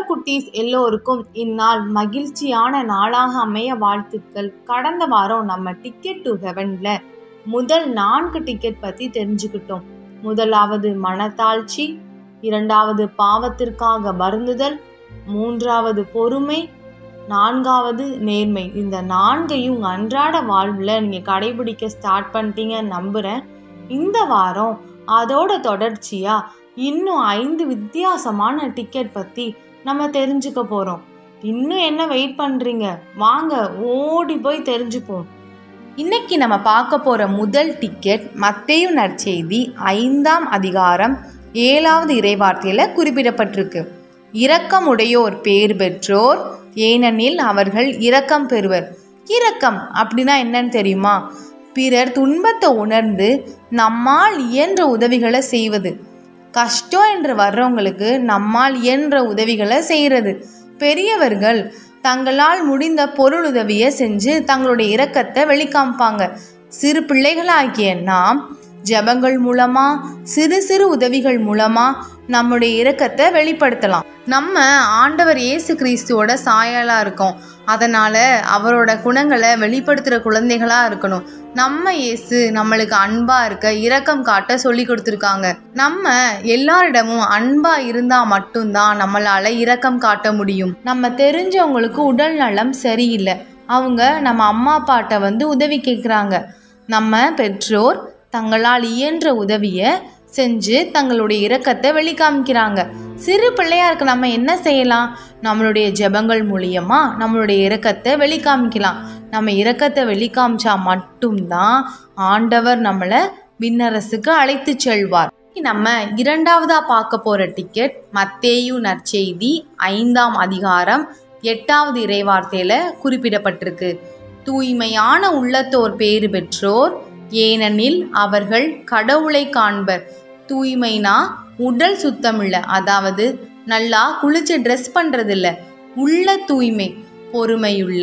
குட்டீஸ் எல்லோருக்கும் இந்நாள் மகிழ்ச்சியான நாளாக அமைய வாழ்த்துக்கள் கடந்த வாரம் நம்ம டிக்கெட் டு ஹெவன்ல முதல் நான்கு டிக்கெட் பத்தி தெரிஞ்சுக்கிட்டோம் முதலாவது மனத்தாழ்ச்சி இரண்டாவது பாவத்திற்காக வருந்துதல் மூன்றாவது பொறுமை நான்காவது நேர்மை இந்த நான்கையும் உங்கள் அன்றாட வாழ்வில் நீங்கள் கடைபிடிக்க ஸ்டார்ட் பண்ணிட்டீங்கன்னு நம்புகிறேன் இந்த வாரம் அதோட தொடர்ச்சியாக இன்னும் ஐந்து வித்தியாசமான டிக்கெட் பற்றி நம்ம தெரிஞ்சுக்க போகிறோம் இன்னும் என்ன வெயிட் பண்ணுறீங்க வாங்க ஓடி போய் தெரிஞ்சுப்போம் இன்னைக்கு நம்ம பார்க்க போகிற முதல் டிக்கெட் மத்தேயு நற்செய்தி ஐந்தாம் அதிகாரம் ஏழாவது இறைவார்த்தையில் குறிப்பிடப்பட்டிருக்கு இரக்கமுடையோர் பேர் பெற்றோர் ஏனெனில் அவர்கள் இரக்கம் பெறுவர் இரக்கம் அப்படின்னா என்னன்னு தெரியுமா பிறர் துன்பத்தை உணர்ந்து நம்மால் இயன்ற உதவிகளை செய்வது கஷ்டம் என்று வர்றவங்களுக்கு நம்மால் இயன்ற உதவிகளை செய்கிறது பெரியவர்கள் தங்களால் முடிந்த பொருளுதவியை செஞ்சு தங்களுடைய இரக்கத்தை வெளிக்காமிப்பாங்க சிறு பிள்ளைகளாகிய நாம் ஜெபங்கள் மூலமா சிறு சிறு உதவிகள் மூலமா நம்முடைய இரக்கத்தை வெளிப்படுத்தலாம் நம்ம ஆண்டவர் இயேசு கிறிஸ்துவோட சாயலா இருக்கோம் அதனால அவரோட குணங்களை வெளிப்படுத்துகிற குழந்தைகளா இருக்கணும் நம்ம இயேசு நம்மளுக்கு அன்பா இருக்க இரக்கம் காட்ட சொல்லி கொடுத்துருக்காங்க நம்ம எல்லாரிடமும் அன்பா இருந்தா மட்டும்தான் நம்மளால இரக்கம் காட்ட முடியும் நம்ம தெரிஞ்சவங்களுக்கு உடல் நலம் சரியில்லை அவங்க நம்ம அம்மா அப்பாட்ட வந்து உதவி கேட்குறாங்க நம்ம பெற்றோர் தங்களால் இயன்ற உதவியை செஞ்சு தங்களுடைய இரக்கத்தை வெளிக்காமிக்கிறாங்க சிறு பிள்ளையாருக்கு நம்ம என்ன செய்யலாம் நம்மளுடைய ஜெபங்கள் மூலியமா நம்மளுடைய இரக்கத்தை வெளிக்காமிக்கலாம் நம்ம இரக்கத்தை வெளிக்காமிச்சா மட்டும்தான் ஆண்டவர் நம்மளை விண்ணரசுக்கு அழைத்து செல்வார் நம்ம இரண்டாவதா பார்க்க போற டிக்கெட் மத்தேயு நற்செய்தி ஐந்தாம் அதிகாரம் எட்டாவது இறைவார்த்தையில குறிப்பிடப்பட்டிருக்கு தூய்மையான உள்ளத்தோர் பேறு பெற்றோர் ஏனெனில் அவர்கள் கடவுளை காண்பர் தூய்மைனா உடல் சுத்தம் இல்லை அதாவது நல்லா குளிச்சு ட்ரெஸ் பண்ணுறதில்ல உள்ள தூய்மை பொறுமையுள்ள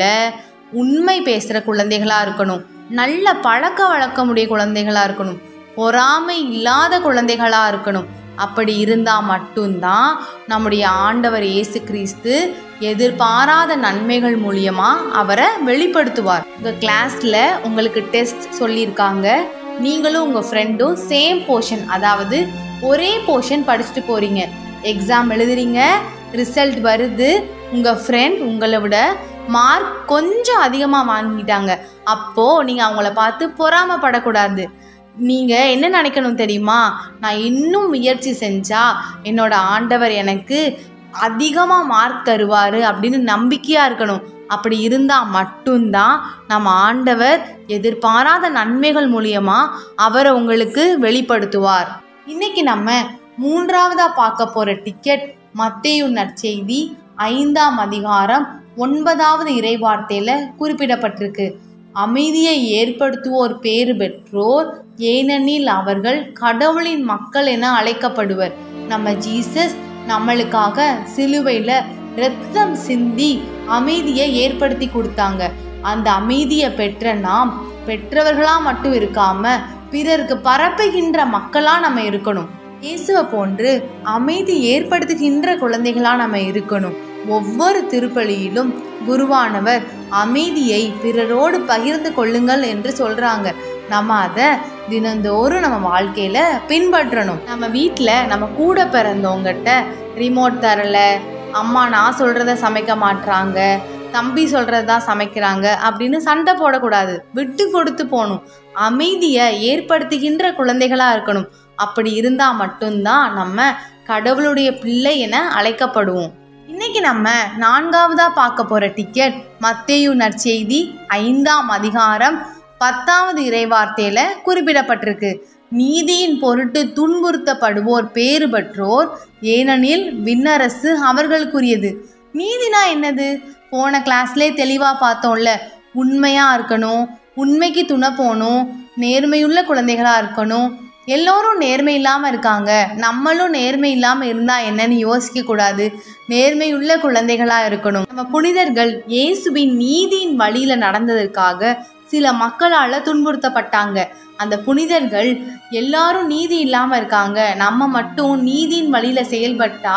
உண்மை பேசுகிற குழந்தைகளாக இருக்கணும் நல்ல பழக்க வழக்கமுடைய குழந்தைகளாக இருக்கணும் பொறாமை இல்லாத குழந்தைகளாக இருக்கணும் அப்படி இருந்தால் மட்டும்தான் நம்முடைய ஆண்டவர் இயேசு கிறிஸ்து எதிர்பாராத நன்மைகள் மூலியமா அவரை வெளிப்படுத்துவார் உங்கள் கிளாஸில் உங்களுக்கு டெஸ்ட் சொல்லியிருக்காங்க நீங்களும் உங்கள் ஃப்ரெண்டும் சேம் போர்ஷன் அதாவது ஒரே போர்ஷன் படிச்சுட்டு போகிறீங்க எக்ஸாம் எழுதுறீங்க ரிசல்ட் வருது உங்கள் ஃப்ரெண்ட் உங்களை விட மார்க் கொஞ்சம் அதிகமாக வாங்கிட்டாங்க அப்போது நீங்கள் அவங்கள பார்த்து பொறாமப்படக்கூடாது நீங்கள் என்ன நினைக்கணும் தெரியுமா நான் இன்னும் முயற்சி செஞ்சால் என்னோட ஆண்டவர் எனக்கு அதிகமாக மார்க் தருவார் அப்படின்னு நம்பிக்கையாக இருக்கணும் அப்படி இருந்தால் மட்டும்தான் நம்ம ஆண்டவர் எதிர்பாராத நன்மைகள் மூலியமாக அவரை உங்களுக்கு வெளிப்படுத்துவார் இன்னைக்கு நம்ம மூன்றாவதாக பார்க்க போகிற டிக்கெட் மத்தேயு நற்செய்தி ஐந்தாம் அதிகாரம் ஒன்பதாவது இறைவார்த்தையில் குறிப்பிடப்பட்டிருக்கு அமைதியை ஏற்படுத்துவோர் பேறு பெற்றோர் ஏனெனில் அவர்கள் கடவுளின் மக்கள் என அழைக்கப்படுவர் நம்ம ஜீசஸ் நம்மளுக்காக சிலுவையில் ரத்தம் சிந்தி அமைதியை ஏற்படுத்தி கொடுத்தாங்க அந்த அமைதியை பெற்ற நாம் பெற்றவர்களா மட்டும் இருக்காம பிறருக்கு பரப்புகின்ற மக்களா நம்ம இருக்கணும் இயேசுவை போன்று அமைதி ஏற்படுத்துகின்ற குழந்தைகளா நம்ம இருக்கணும் ஒவ்வொரு திருப்பலியிலும் குருவானவர் அமைதியை பிறரோடு பகிர்ந்து கொள்ளுங்கள் என்று சொல்றாங்க நம்ம அதை தினந்தோறும் நம்ம வாழ்க்கையில பின்பற்றணும் நம்ம வீட்டில் நம்ம கூட பிறந்தவங்ககிட்ட ரிமோட் தரல அம்மா நான் சொல்றத சமைக்க மாட்றாங்க தம்பி சொல்றது தான் சமைக்கிறாங்க அப்படின்னு சண்டை போடக்கூடாது விட்டு கொடுத்து போகணும் அமைதியை ஏற்படுத்துகின்ற குழந்தைகளா இருக்கணும் அப்படி இருந்தா மட்டும்தான் நம்ம கடவுளுடைய பிள்ளை என அழைக்கப்படுவோம் இன்னைக்கு நம்ம நான்காவதா பார்க்க போற டிக்கெட் மத்தேயு நற்செய்தி ஐந்தாம் அதிகாரம் பத்தாவது இறைவார்த்தையில குறிப்பிடப்பட்டிருக்கு நீதியின் பொருட்டு துன்புறுத்தப்படுவோர் பேறு பெற்றோர் ஏனெனில் விண்ணரசு அவர்களுக்குரியது நீதினா என்னது போன கிளாஸ்லே தெளிவாக பார்த்தோம்ல உண்மையாக இருக்கணும் உண்மைக்கு துணை போகணும் நேர்மையுள்ள குழந்தைகளாக இருக்கணும் எல்லோரும் நேர்மை இல்லாமல் இருக்காங்க நம்மளும் நேர்மை இல்லாமல் இருந்தால் என்னன்னு யோசிக்கக்கூடாது நேர்மையுள்ள குழந்தைகளாக இருக்கணும் நம்ம புனிதர்கள் இயேசுவின் நீதியின் வழியில் நடந்ததற்காக சில மக்களால் துன்புறுத்தப்பட்டாங்க அந்த புனிதர்கள் எல்லாரும் நீதி இல்லாமல் இருக்காங்க நம்ம மட்டும் நீதியின் வழியில் செயல்பட்டா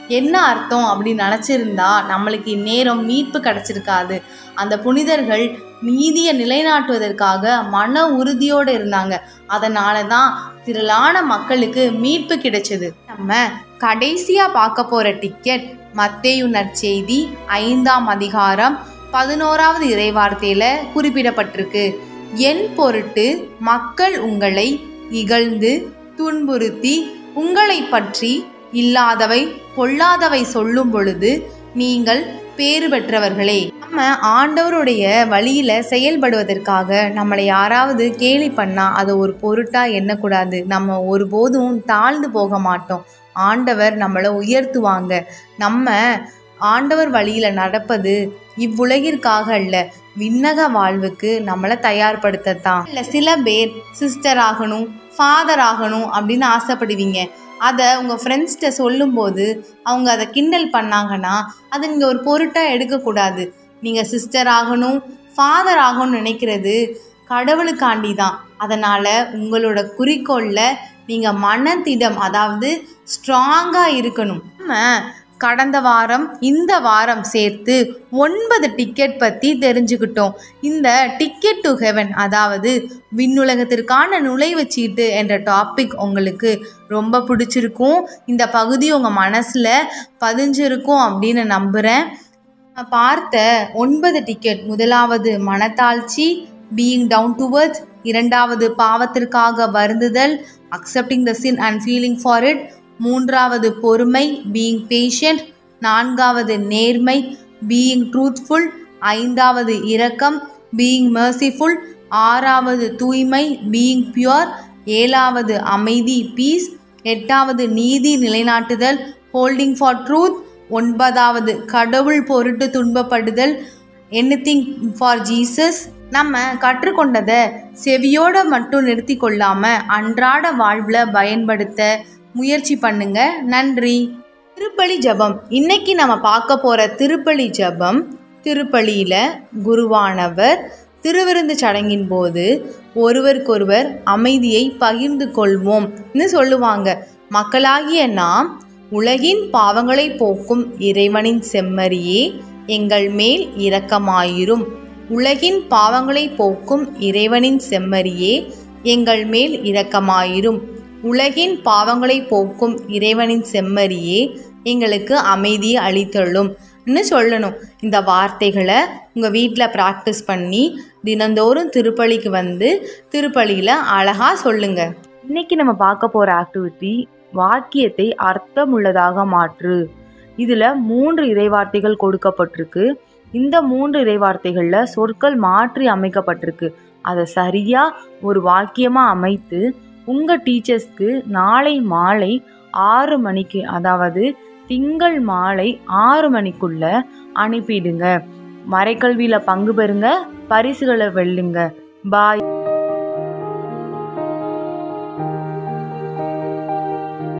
என்ன அர்த்தம் அப்படின்னு நினச்சிருந்தா நம்மளுக்கு இந்நேரம் மீட்பு கிடச்சிருக்காது அந்த புனிதர்கள் நீதியை நிலைநாட்டுவதற்காக மன உறுதியோடு இருந்தாங்க அதனால தான் திரளான மக்களுக்கு மீட்பு கிடைச்சது நம்ம கடைசியாக பார்க்க போகிற டிக்கெட் மத்தேயு நற்செய்தி ஐந்தாம் அதிகாரம் பதினோராவது இறைவார்த்தையில் குறிப்பிடப்பட்டிருக்கு என் பொருட்டு மக்கள் உங்களை இகழ்ந்து துன்புறுத்தி உங்களை பற்றி இல்லாதவை பொல்லாதவை சொல்லும் பொழுது நீங்கள் பேறு பெற்றவர்களே நம்ம ஆண்டவருடைய வழியில் செயல்படுவதற்காக நம்மளை யாராவது கேலி பண்ணால் அதை ஒரு பொருட்டாக எண்ணக்கூடாது நம்ம ஒருபோதும் தாழ்ந்து போக மாட்டோம் ஆண்டவர் நம்மளை உயர்த்துவாங்க நம்ம ஆண்டவர் வழியில் நடப்பது இவ்வுலகிற்காக அல்ல விண்ணக வாழ்வுக்கு நம்மளை தயார்படுத்தத்தான் இல்லை சில பேர் சிஸ்டர் ஆகணும் ஃபாதர் ஆகணும் அப்படின்னு ஆசைப்படுவீங்க அதை உங்கள் ஃப்ரெண்ட்ஸ்கிட்ட சொல்லும்போது அவங்க அதை கிண்டல் பண்ணாங்கன்னா அதை நீங்கள் ஒரு பொருட்டாக எடுக்கக்கூடாது நீங்கள் சிஸ்டர் ஆகணும் ஃபாதர் ஆகணும்னு நினைக்கிறது கடவுளுக்காண்டி தான் அதனால் உங்களோட குறிக்கோளில் நீங்கள் மனதிடம் அதாவது ஸ்ட்ராங்காக இருக்கணும் நம்ம கடந்த வாரம் இந்த வாரம் சேர்த்து ஒன்பது டிக்கெட் பற்றி தெரிஞ்சுக்கிட்டோம் இந்த டிக்கெட் டு ஹெவன் அதாவது விண்ணுலகத்திற்கான நுழைவுச்சீட்டு என்ற டாபிக் உங்களுக்கு ரொம்ப பிடிச்சிருக்கும் இந்த பகுதி உங்கள் மனசில் பதிஞ்சிருக்கும் அப்படின்னு நம்புகிறேன் நான் பார்த்த ஒன்பது டிக்கெட் முதலாவது மனத்தாழ்ச்சி பீயிங் டவுன் டுவர்ட்ஸ் இரண்டாவது பாவத்திற்காக வருந்துதல் accepting the sin and feeling for it மூன்றாவது பொறுமை பீயிங் பேஷண்ட் நான்காவது நேர்மை பீயிங் ட்ரூத்ஃபுல் ஐந்தாவது இரக்கம் பீயிங் merciful ஆறாவது தூய்மை பீயிங் பியூர் ஏழாவது அமைதி பீஸ் எட்டாவது நீதி நிலைநாட்டுதல் ஹோல்டிங் ஃபார் ட்ரூத் ஒன்பதாவது கடவுள் பொருட்டு துன்பப்படுதல் எனிதிங் ஃபார் ஜீசஸ் நம்ம கற்றுக்கொண்டதை செவியோட மட்டும் நிறுத்தி கொள்ளாம அன்றாட வாழ்வில் பயன்படுத்த முயற்சி பண்ணுங்க நன்றி திருப்பலி ஜபம் இன்னைக்கு நம்ம பார்க்க போற திருப்பலி ஜபம் திருப்பலியில குருவானவர் திருவிருந்து சடங்கின் போது ஒருவருக்கொருவர் அமைதியை பகிர்ந்து கொள்வோம்னு சொல்லுவாங்க மக்களாகிய நாம் உலகின் பாவங்களை போக்கும் இறைவனின் செம்மறியே எங்கள் மேல் இரக்கமாயிரும் உலகின் பாவங்களை போக்கும் இறைவனின் செம்மறியே எங்கள் மேல் இரக்கமாயிரும் உலகின் பாவங்களை போக்கும் இறைவனின் செம்மறியே எங்களுக்கு அமைதியை அளித்தள்ளும் சொல்லணும் இந்த வார்த்தைகளை உங்கள் வீட்டில் ப்ராக்டிஸ் பண்ணி தினந்தோறும் திருப்பலிக்கு வந்து திருப்பலியில் அழகாக சொல்லுங்க இன்னைக்கு நம்ம பார்க்க போகிற ஆக்டிவிட்டி வாக்கியத்தை அர்த்தமுள்ளதாக மாற்று இதில் மூன்று இறைவார்த்தைகள் கொடுக்கப்பட்டிருக்கு இந்த மூன்று இறைவார்த்தைகளில் சொற்கள் மாற்றி அமைக்கப்பட்டிருக்கு அதை சரியாக ஒரு வாக்கியமாக அமைத்து உங்கள் டீச்சர்ஸ்க்கு நாளை மாலை ஆறு மணிக்கு அதாவது திங்கள் மாலை ஆறு மணிக்குள்ள அனுப்பிடுங்க மறைக்கல்வியில் பங்கு பெறுங்க பரிசுகளை வெல்லுங்க பாய்